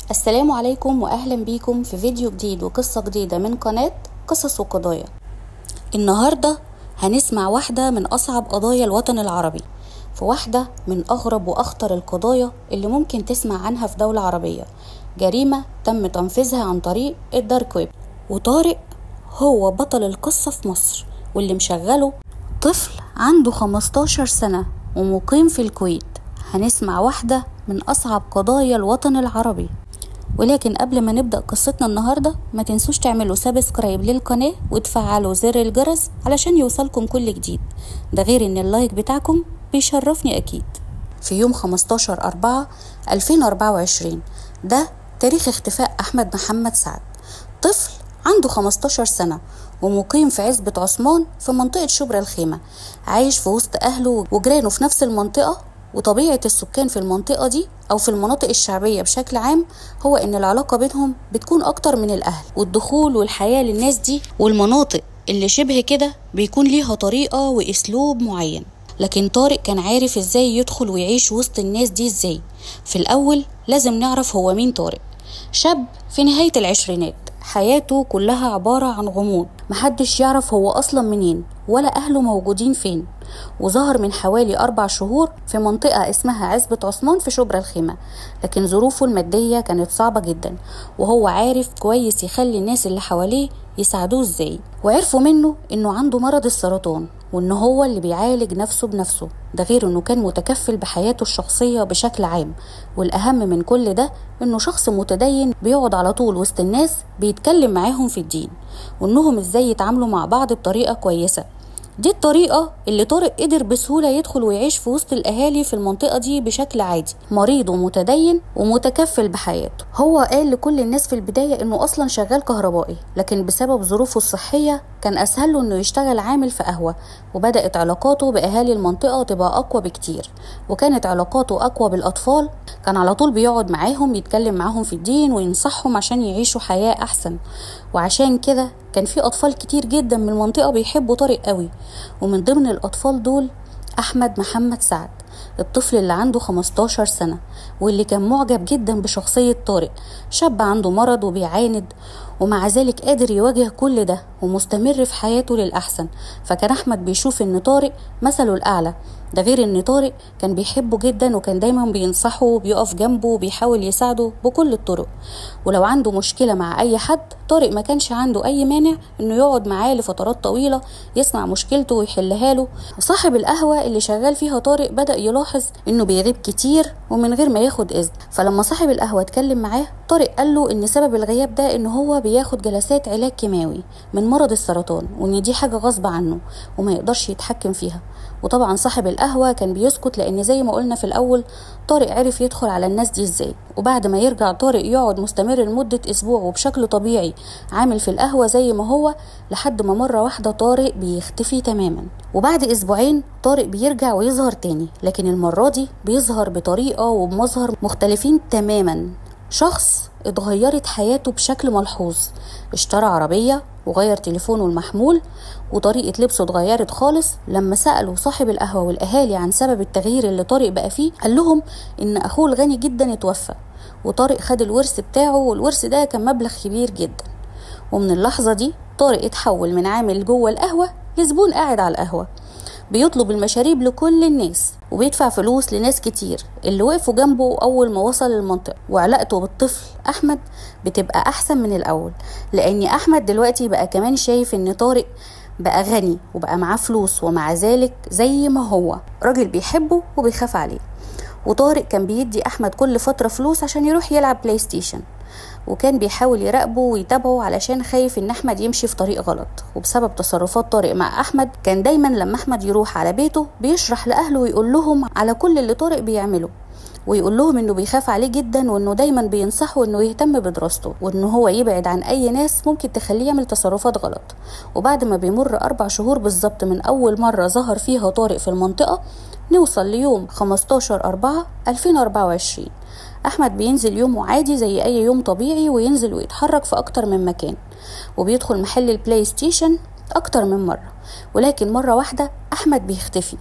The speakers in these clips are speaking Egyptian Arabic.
السلام عليكم واهلا بيكم في فيديو جديد وقصة جديدة من قناة قصص وقضايا النهاردة هنسمع واحدة من اصعب قضايا الوطن العربي في واحدة من اغرب واخطر القضايا اللي ممكن تسمع عنها في دولة عربية جريمة تم تنفيذها عن طريق الدارك ويب وطارق هو بطل القصة في مصر واللي مشغله طفل عنده 15 سنة ومقيم في الكويت هنسمع واحدة من أصعب قضايا الوطن العربي ولكن قبل ما نبدأ قصتنا النهاردة ما تنسوش تعملوا سبسكرايب للقناة وتفعلوا زر الجرس علشان يوصلكم كل جديد ده غير ان اللايك بتاعكم بيشرفني أكيد في يوم 15 أربعة 2024 ده تاريخ اختفاء أحمد محمد سعد طفل عنده 15 سنة ومقيم في عزبة عثمان في منطقة شبرا الخيمة عايش في وسط أهله وجيرانه في نفس المنطقة وطبيعة السكان في المنطقة دي أو في المناطق الشعبية بشكل عام هو إن العلاقة بينهم بتكون أكتر من الأهل والدخول والحياة للناس دي والمناطق اللي شبه كده بيكون ليها طريقة وأسلوب معين لكن طارق كان عارف ازاي يدخل ويعيش وسط الناس دي ازاي في الأول لازم نعرف هو مين طارق شاب في نهاية العشرينات حياته كلها عبارة عن غموض محدش يعرف هو أصلا منين ولا أهله موجودين فين وظهر من حوالي أربع شهور في منطقة اسمها عزبة عثمان في شبرا الخيمة لكن ظروفه المادية كانت صعبة جدا وهو عارف كويس يخلي الناس اللي حواليه يساعدوه ازاي وعرفوا منه انه عنده مرض السرطان وان هو اللي بيعالج نفسه بنفسه ده غير انه كان متكفل بحياته الشخصية بشكل عام والاهم من كل ده انه شخص متدين بيقعد على طول وسط الناس بيتكلم معاهم في الدين وانهم ازاي يتعاملوا مع بعض بطريقة كويسة دي الطريقة اللي طارق قدر بسهولة يدخل ويعيش في وسط الأهالي في المنطقة دي بشكل عادي مريض ومتدين ومتكفل بحياته هو قال لكل الناس في البداية إنه أصلا شغال كهربائي لكن بسبب ظروفه الصحية كان أسهل له إنه يشتغل عامل في قهوة وبدأت علاقاته بأهالي المنطقة تبقى أقوى بكتير وكانت علاقاته أقوى بالأطفال كان على طول بيقعد معاهم يتكلم معاهم في الدين وينصحهم عشان يعيشوا حياة أحسن وعشان كده كان في أطفال كتير جدا من المنطقة بيحبوا طارق قوي ومن ضمن الأطفال دول أحمد محمد سعد الطفل اللي عنده 15 سنة واللي كان معجب جدا بشخصية طارق شاب عنده مرض وبيعاند ومع ذلك قادر يواجه كل ده ومستمر في حياته للأحسن فكان أحمد بيشوف إن طارق مثله الأعلى ده غير ان طارق كان بيحبه جدا وكان دايما بينصحه وبيقف جنبه وبيحاول يساعده بكل الطرق ولو عنده مشكله مع اي حد طارق ما كانش عنده اي مانع انه يقعد معاه لفترات طويله يسمع مشكلته ويحلها له صاحب القهوه اللي شغال فيها طارق بدا يلاحظ انه بيغيب كتير ومن غير ما ياخد اذن فلما صاحب القهوه اتكلم معاه طارق قال له ان سبب الغياب ده ان هو بياخد جلسات علاج كيماوي من مرض السرطان وان دي حاجه غصب عنه وما يقدرش يتحكم فيها وطبعا صاحب القهوة كان بيسكت لأن زي ما قلنا في الأول طارق عرف يدخل على الناس دي ازاي وبعد ما يرجع طارق يقعد مستمر لمدة أسبوع وبشكل طبيعي عامل في القهوة زي ما هو لحد ما مرة واحدة طارق بيختفي تماما وبعد أسبوعين طارق بيرجع ويظهر تاني لكن المرة دي بيظهر بطريقة وبمظهر مختلفين تماما شخص اتغيرت حياته بشكل ملحوظ اشترى عربية وغير تليفونه المحمول وطريقة لبسه اتغيرت خالص لما سألوا صاحب القهوة والأهالي عن سبب التغيير اللي طارق بقى فيه قال لهم إن أخوه الغني جدا اتوفى وطارق خد الورث بتاعه والورث ده كان مبلغ كبير جدا ومن اللحظة دي طارق اتحول من عامل جوه القهوة لزبون قاعد على القهوة بيطلب المشاريب لكل الناس وبيدفع فلوس لناس كتير اللي وقفوا جنبه أول ما وصل المنطقة وعلاقته بالطفل أحمد بتبقى أحسن من الأول لأن أحمد دلوقتي بقى كمان شايف إن طارق بقى غني وبقى معاه فلوس ومع ذلك زي ما هو راجل بيحبه وبيخاف عليه وطارق كان بيدي أحمد كل فترة فلوس عشان يروح يلعب بلاي ستيشن وكان بيحاول يراقبه ويتابعه علشان خايف ان احمد يمشي في طريق غلط وبسبب تصرفات طارق مع احمد كان دايما لما احمد يروح على بيته بيشرح لاهله ويقول لهم على كل اللي طارق بيعمله ويقول لهم انه بيخاف عليه جدا وانه دايما بينصحه انه يهتم بدراسته وان هو يبعد عن اي ناس ممكن تخليه يعمل تصرفات غلط وبعد ما بيمر اربع شهور بالظبط من اول مرة ظهر فيها طارق في المنطقة نوصل ليوم 15 4 2024 أحمد بينزل يومه عادي زي أي يوم طبيعي وينزل ويتحرك في أكتر من مكان وبيدخل محل البلاي ستيشن أكتر من مرة ولكن مرة واحدة أحمد بيختفي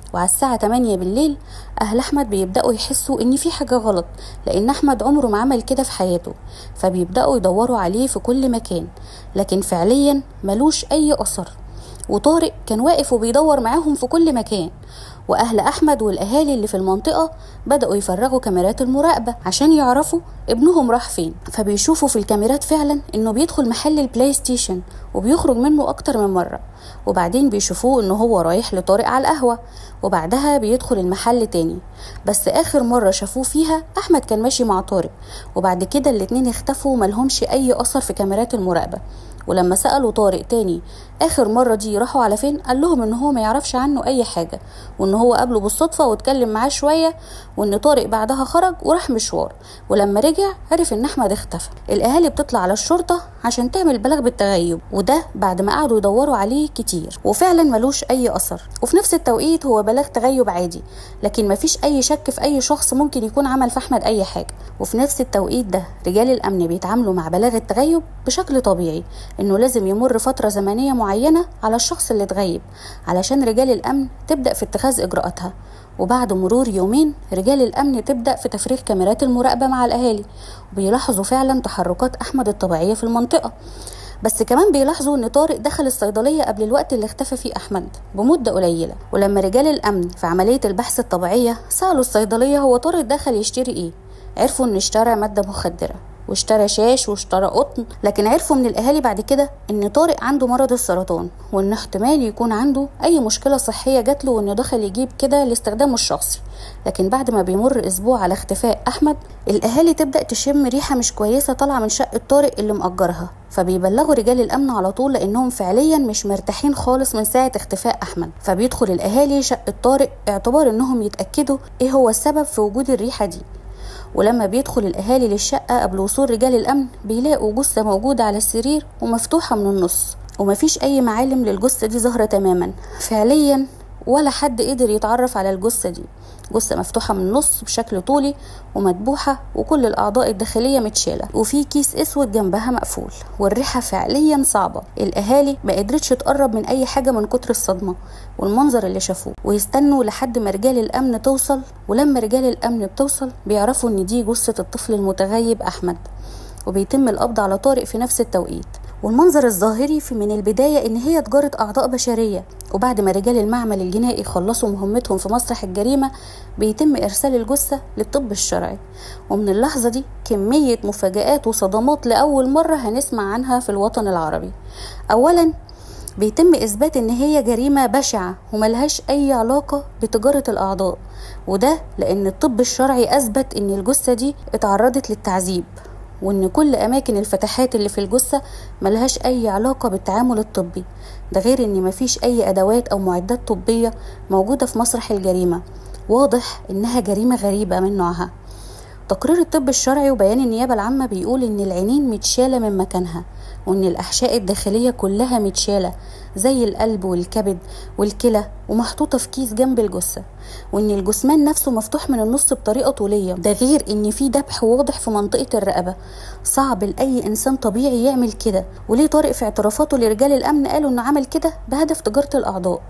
وعلى الساعة 8 بالليل أهل أحمد بيبدأوا يحسوا إن في حاجة غلط لأن أحمد عمره ما عمل كده في حياته فبيبدأوا يدوروا عليه في كل مكان لكن فعليا ملوش أي أثر وطارق كان واقف وبيدور معاهم في كل مكان وأهل أحمد والأهالي اللي في المنطقة بدأوا يفرغوا كاميرات المراقبة عشان يعرفوا ابنهم راح فين فبيشوفوا في الكاميرات فعلا إنه بيدخل محل البلاي ستيشن وبيخرج منه أكتر من مرة وبعدين بيشوفوه إنه هو رايح لطارق على القهوة وبعدها بيدخل المحل تاني بس آخر مرة شافوه فيها أحمد كان ماشي مع طارق وبعد كده الاتنين اختفوا وملهمش أي أثر في كاميرات المراقبة ولما سألوا طارق تاني آخر مرة دي راحوا على فين قال لهم إن هو ما يعرفش عنه أي حاجة وإن هو قابله بالصدفة واتكلم معاه شوية وإن طارق بعدها خرج وراح مشوار ولما رجع عرف إن أحمد اختفى الأهالي بتطلع على الشرطة عشان تعمل بلاغ بالتغيب وده بعد ما قعدوا يدوروا عليه كتير وفعلا ملوش أي أثر وفي نفس التوقيت هو بلاغ تغيب عادي لكن مفيش أي شك في أي شخص ممكن يكون عمل في أحمد أي حاجة وفي نفس التوقيت ده رجال الأمن بيتعاملوا مع بلاغ التغيب بشكل طبيعي إنه لازم يمر فترة زمنية معينة على الشخص اللي اتغيب علشان رجال الأمن تبدأ في اتخاذ إجراءاتها وبعد مرور يومين رجال الأمن تبدأ في تفريغ كاميرات المراقبة مع الأهالي وبيلاحظوا فعلا تحركات أحمد الطبيعية في المنطقة بس كمان بيلاحظوا ان طارق دخل الصيدليه قبل الوقت اللي اختفى فيه احمد بمده قليله ولما رجال الامن في عمليه البحث الطبيعيه سالوا الصيدليه هو طارق دخل يشتري ايه عرفوا ان اشترى ماده مخدره واشترى شاش واشترى قطن لكن عرفوا من الاهالي بعد كده ان طارق عنده مرض السرطان وان احتمال يكون عنده اي مشكله صحيه جات له وانه دخل يجيب كده لاستخدامه الشخصي لكن بعد ما بيمر اسبوع على اختفاء احمد الاهالي تبدا تشم ريحه مش كويسه طالعه من شقه طارق اللي مأجرها فبيبلغوا رجال الامن على طول لانهم فعليا مش مرتاحين خالص من ساعه اختفاء احمد فبيدخل الاهالي شقه طارق اعتبار انهم يتاكدوا ايه هو السبب في وجود الريحه دي ولما بيدخل الأهالي للشقة قبل وصول رجال الأمن بيلاقوا جثة موجودة على السرير ومفتوحة من النص ومفيش أي معالم للجثة دي ظاهرة تماما فعليا ولا حد قدر يتعرف على الجثة دي جثة مفتوحة من النص بشكل طولي ومدبوحة وكل الأعضاء الداخلية متشالة وفي كيس أسود جنبها مقفول والريحة فعليا صعبة الأهالي ما قدرتش تقرب من أي حاجة من كتر الصدمة والمنظر اللي شافوه ويستنوا لحد ما رجال الأمن توصل ولما رجال الأمن بتوصل بيعرفوا إن دي جثة الطفل المتغيب أحمد وبيتم القبض على طارق في نفس التوقيت والمنظر الظاهري في من البداية إن هي تجارة أعضاء بشرية وبعد ما رجال المعمل الجنائي خلصوا مهمتهم في مسرح الجريمة بيتم إرسال الجثة للطب الشرعي ومن اللحظة دي كمية مفاجآت وصدمات لأول مرة هنسمع عنها في الوطن العربي أولا بيتم إثبات إن هي جريمة بشعة وملهاش أي علاقة بتجارة الأعضاء وده لأن الطب الشرعي أثبت إن الجثة دي اتعرضت للتعذيب وان كل اماكن الفتحات اللي في الجثه ملهاش اي علاقه بالتعامل الطبي ده غير ان مفيش اي ادوات او معدات طبيه موجوده في مسرح الجريمه واضح انها جريمه غريبه من نوعها تقرير الطب الشرعي وبيان النيابه العامه بيقول ان العينين متشاله من مكانها وان الاحشاء الداخليه كلها متشاله زي القلب والكبد والكلى ومحطوطه في كيس جنب الجثه وان الجثمان نفسه مفتوح من النص بطريقه طوليه ده غير ان في دبح واضح في منطقه الرقبه صعب لاي انسان طبيعي يعمل كده وليه طارق في اعترافاته لرجال الامن قالوا انه عمل كده بهدف تجاره الاعضاء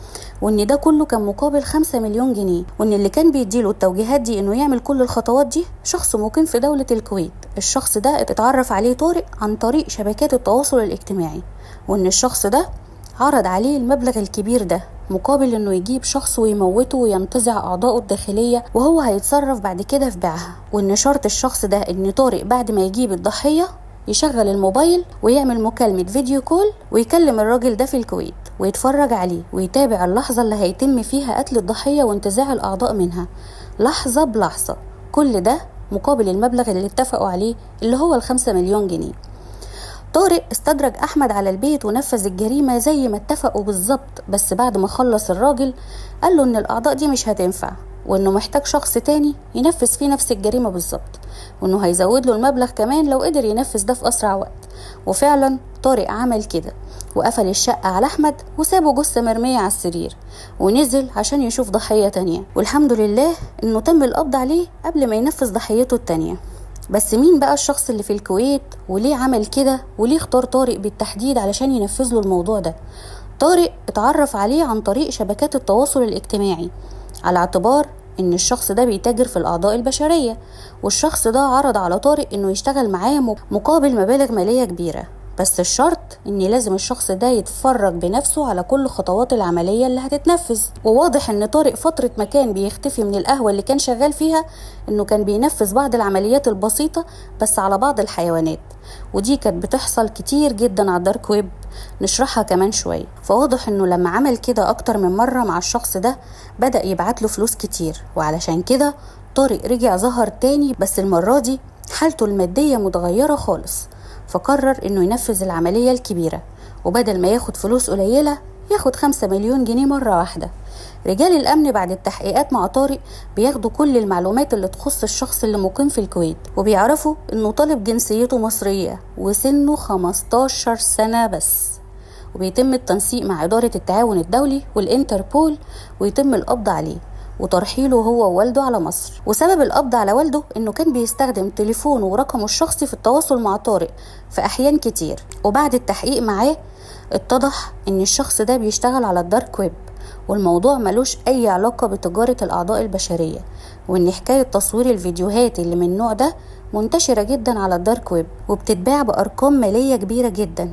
وان ده كله كان مقابل خمسة مليون جنيه وان اللي كان بيديله التوجيهات دي انه يعمل كل الخطوات دي شخص مقيم في دولة الكويت الشخص ده اتعرف عليه طارق عن طريق شبكات التواصل الاجتماعي وان الشخص ده عرض عليه المبلغ الكبير ده مقابل انه يجيب شخص ويموته وينتزع اعضائه الداخليه وهو هيتصرف بعد كده في بيعها وان شرط الشخص ده ان طارق بعد ما يجيب الضحيه يشغل الموبايل ويعمل مكالمة فيديو كول ويكلم الراجل ده في الكويت ويتفرج عليه ويتابع اللحظة اللي هيتم فيها قتل الضحية وانتزاع الأعضاء منها لحظة بلحظة كل ده مقابل المبلغ اللي اتفقوا عليه اللي هو الخمسة مليون جنيه طارق استدرج أحمد على البيت ونفذ الجريمة زي ما اتفقوا بالظبط بس بعد ما خلص الراجل قال له إن الأعضاء دي مش هتنفع وإنه محتاج شخص تاني ينفذ فيه نفس الجريمة بالظبط وإنه هيزود له المبلغ كمان لو قدر ينفذ ده في أسرع وقت وفعلا طارق عمل كده وقفل الشقة على أحمد وسابه جثة مرمية على السرير ونزل عشان يشوف ضحية تانية والحمد لله إنه تم القبض عليه قبل ما ينفذ ضحيته التانية بس مين بقى الشخص اللي في الكويت وليه عمل كده وليه اختار طارق بالتحديد علشان ينفذ له الموضوع ده طارق اتعرف عليه عن طريق شبكات التواصل الاجتماعي على اعتبار ان الشخص ده بيتاجر في الاعضاء البشريه والشخص ده عرض على طارق انه يشتغل معاه مقابل مبالغ ماليه كبيره بس الشرط ان لازم الشخص ده يتفرج بنفسه على كل خطوات العملية اللي هتتنفذ وواضح ان طارق فترة ما كان بيختفي من القهوة اللي كان شغال فيها انه كان بينفذ بعض العمليات البسيطة بس على بعض الحيوانات ودي كانت بتحصل كتير جدا على الدارك ويب نشرحها كمان شوية فواضح انه لما عمل كده اكتر من مرة مع الشخص ده بدأ يبعت له فلوس كتير وعلشان كده طارق رجع ظهر تاني بس المرة دي حالته المادية متغيرة خالص فقرر انه ينفذ العملية الكبيرة وبدل ما ياخد فلوس قليلة ياخد خمسة مليون جنيه مرة واحدة رجال الأمن بعد التحقيقات مع طارق بياخدوا كل المعلومات اللي تخص الشخص اللي مقيم في الكويت وبيعرفوا إنه طالب جنسيته مصرية وسنه 15 سنة بس وبيتم التنسيق مع إدارة التعاون الدولي والإنتربول ويتم القبض عليه وترحيله هو ووالده على مصر وسبب القبض على والده انه كان بيستخدم تليفونه ورقمه الشخصي في التواصل مع طارق في احيان كتير وبعد التحقيق معاه اتضح ان الشخص ده بيشتغل على الدارك ويب والموضوع ملوش اي علاقة بتجارة الاعضاء البشرية وان حكاية تصوير الفيديوهات اللي من النوع ده منتشرة جدا على الدارك ويب وبتتباع بأرقام مالية كبيرة جدا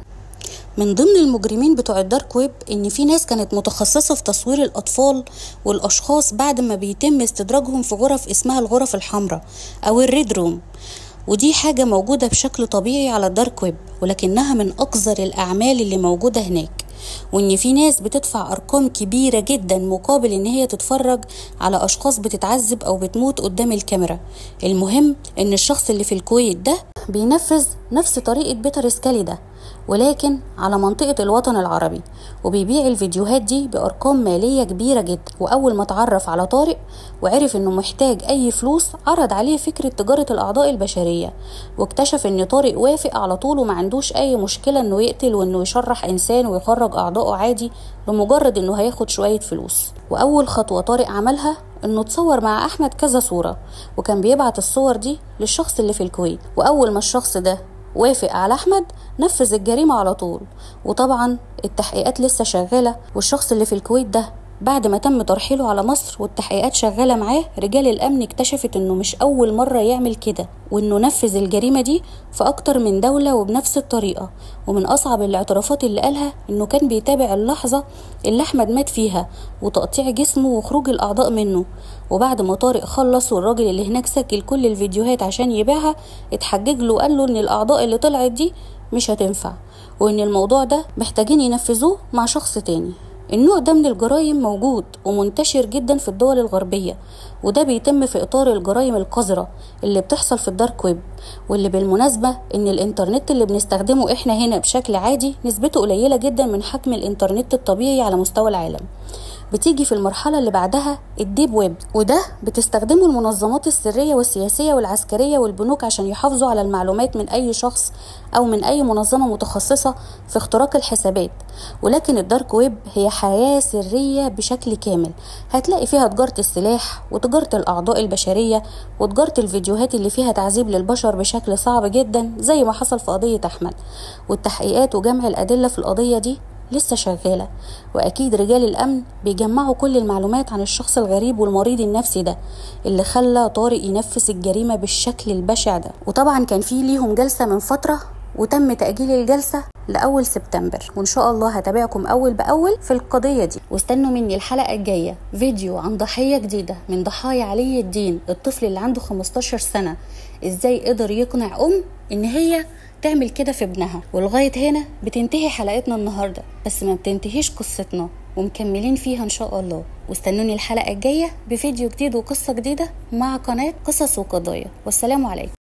من ضمن المجرمين بتوع الدارك ويب ان في ناس كانت متخصصة في تصوير الاطفال والاشخاص بعد ما بيتم استدراجهم في غرف اسمها الغرف الحمراء او الريد روم ودي حاجة موجودة بشكل طبيعي على الدارك ويب ولكنها من أقذر الأعمال اللي موجودة هناك وإن في ناس بتدفع أرقام كبيرة جدا مقابل إن هي تتفرج على أشخاص بتتعذب أو بتموت قدام الكاميرا المهم إن الشخص اللي في الكويت ده بينفذ نفس طريقة بيتر سكالي ده ولكن على منطقة الوطن العربي وبيبيع الفيديوهات دي بأرقام مالية كبيرة جدا وأول ما اتعرف على طارق وعرف إنه محتاج أي فلوس عرض عليه فكرة تجارة الأعضاء البشرية واكتشف إن طارق وافق على طول وما عندوش أي مشكلة إنه يقتل وإنه يشرح إنسان ويخرج أعضائه عادي لمجرد إنه هياخد شوية فلوس وأول خطوة طارق عملها انه اتصور مع احمد كذا صورة وكان بيبعت الصور دي للشخص اللي في الكويت واول ما الشخص ده وافق على احمد نفذ الجريمة على طول وطبعا التحقيقات لسه شغالة والشخص اللي في الكويت ده بعد ما تم ترحيله على مصر والتحقيقات شغالة معاه رجال الأمن اكتشفت إنه مش أول مرة يعمل كده وإنه نفذ الجريمة دي في أكتر من دولة وبنفس الطريقة ومن أصعب الاعترافات اللي قالها إنه كان بيتابع اللحظة اللي أحمد مات فيها وتقطيع جسمه وخروج الأعضاء منه وبعد ما طارق خلص والراجل اللي هناك سجل كل الفيديوهات عشان يبيعها اتحجج له وقال له إن الأعضاء اللي طلعت دي مش هتنفع وإن الموضوع ده محتاجين ينفذوه مع شخص تاني النوع ده من الجرائم موجود ومنتشر جدا في الدول الغربية وده بيتم في إطار الجرائم القذرة اللي بتحصل في الدارك ويب واللي بالمناسبة إن الإنترنت اللي بنستخدمه إحنا هنا بشكل عادي نسبته قليلة جدا من حجم الإنترنت الطبيعي على مستوى العالم بتيجي في المرحلة اللي بعدها الديب ويب وده بتستخدمه المنظمات السرية والسياسية والعسكرية والبنوك عشان يحافظوا على المعلومات من أي شخص أو من أي منظمة متخصصة في اختراق الحسابات ولكن الدارك ويب هي حياة سرية بشكل كامل هتلاقي فيها تجارة السلاح وتجارة الأعضاء البشرية وتجارة الفيديوهات اللي فيها تعذيب للبشر بشكل صعب جدا زي ما حصل في قضية أحمد والتحقيقات وجمع الأدلة في القضية دي لسه شغالة وأكيد رجال الأمن بيجمعوا كل المعلومات عن الشخص الغريب والمريض النفسي ده اللي خلى طارق ينفذ الجريمة بالشكل البشع ده وطبعا كان في ليهم جلسة من فترة وتم تأجيل الجلسة لأول سبتمبر وإن شاء الله هتابعكم أول بأول في القضية دي واستنوا مني الحلقة الجاية فيديو عن ضحية جديدة من ضحايا علي الدين الطفل اللي عنده 15 سنة إزاي قدر يقنع أم إن هي تعمل كده في ابنها ولغاية هنا بتنتهي حلقتنا النهاردة بس ما بتنتهيش قصتنا ومكملين فيها ان شاء الله واستنوني الحلقة الجاية بفيديو جديد وقصة جديدة مع قناة قصص وقضايا والسلام عليكم